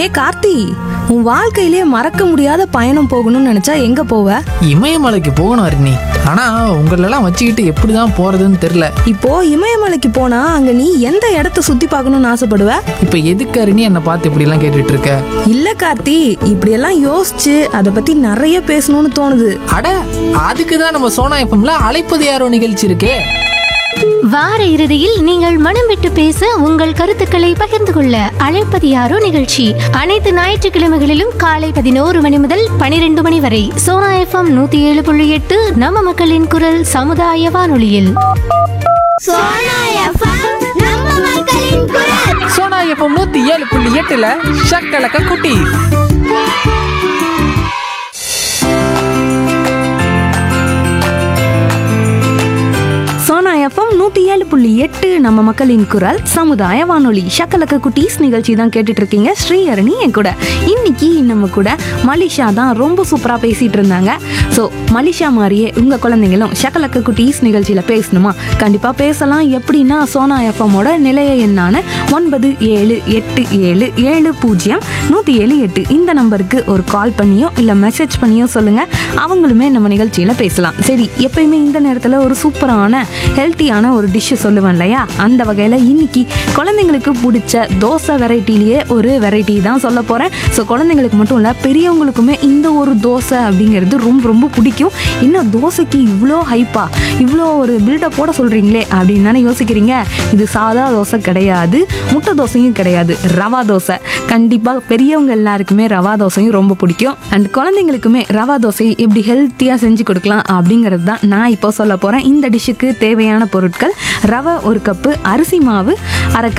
ஹே கார்த்தி உன் வாழ்க்கையிலே மறக்க முடியாத பயணம் போகணும்னு நினைச்சா எங்க போவ இமயமலைக்கு போகணும் அருணி ஆனா உங்களெல்லாம் வச்சுக்கிட்டு எப்படிதான் போறதுன்னு தெரியல இப்போ இமயமலைக்கு போனா அங்க நீ எந்த இடத்த சுத்தி பார்க்கணும்னு ஆசைப்படுவ இப்ப எதுக்கு அருணி என்னை பார்த்து இப்படி எல்லாம் கேட்டுட்டு இருக்க இல்ல கார்த்தி இப்படியெல்லாம் யோசிச்சு அதை பத்தி நிறைய பேசணும்னு தோணுது அட அதுக்கு தான் நம்ம சோனா எஃப்எம்ல அழைப்பது யாரோ நிகழ்ச்சி இருக்கே வார இறுதியில் நீங்கள் மனம் விட்டு பேச உங்கள் கருத்துக்களை பகிர்ந்து கொள்ள அழைப்பது யாரோ நிகழ்ச்சி அனைத்து ஞாயிற்றுக்கிழமைகளிலும் காலை பதினோரு மணி முதல் பனிரெண்டு மணி வரை சோனா எஃப்எம் நூத்தி ஏழு புள்ளி எட்டு நம்ம மக்களின் குரல் சமுதாய வானொலியில் சோனா எஃப்எம் நம்ம மக்களின் குரல் சோனா எஃப்எம் நூத்தி ஏழு புள்ளி எட்டுல ஷக்கலக்க குட்டி சோனா எஃப்எம் நூத்தி ஏழு புள்ளி எட்டு நம்ம மக்களின் குரல் சமுதாய வானொலி ஷக்கலக்க குட்டீஸ் நிகழ்ச்சி தான் கேட்டுட்டு இருக்கீங்க ஸ்ரீஹரணி என் கூட இன்னைக்கு நம்ம கூட மலிஷா தான் ரொம்ப சூப்பரா பேசிட்டு இருந்தாங்க ஸோ மலிஷா மாதிரியே உங்க குழந்தைங்களும் ஷக்கலக்க குட்டீஸ் நிகழ்ச்சியில பேசணுமா கண்டிப்பா பேசலாம் எப்படின்னா சோனா எஃப்எம்மோட நிலைய எண்ணான ஒன்பது ஏழு எட்டு ஏழு ஏழு பூஜ்ஜியம் நூற்றி ஏழு எட்டு இந்த நம்பருக்கு ஒரு கால் பண்ணியோ இல்லை மெசேஜ் பண்ணியோ சொல்லுங்க அவங்களுமே நம்ம நிகழ்ச்சியில் பேசலாம் சரி எப்பயுமே இந்த நேரத்தில் ஒரு சூப்பரான ஹெல்த்தியான ஒரு டிஷ்ஷு சொல்லுவேன் இல்லையா அந்த வகையில் இன்னைக்கு குழந்தைங்களுக்கு பிடிச்ச தோசை வெரைட்டிலேயே ஒரு வெரைட்டி தான் சொல்ல போகிறேன் ஸோ குழந்தைங்களுக்கு மட்டும் இல்லை பெரியவங்களுக்குமே இந்த ஒரு தோசை அப்படிங்கிறது ரொம்ப ரொம்ப பிடிக்கும் இன்னும் தோசைக்கு இவ்வளோ ஹைப்பா இவ்வளோ ஒரு பில்டப் போட சொல்கிறீங்களே அப்படின்னு தானே யோசிக்கிறீங்க இது சாதா தோசை கிடையாது முட்டை தோசையும் கிடையாது ரவா தோசை கண்டிப்பாக பெரியவங்க எல்லாருக்குமே ரவா தோசையும் ரொம்ப பிடிக்கும் அண்ட் குழந்தைங்களுக்குமே ரவா தோசை எப்படி ஹெல்த்தியாக செஞ்சு கொடுக்கலாம் அப்படிங்கிறது தான் நான் இப்போ சொல்ல போகிறேன் இந்த டிஷ்ஷுக்கு தேவையான பொருட்கள் ரவை ஒரு கப்பு அரிசி மாவு அரை cup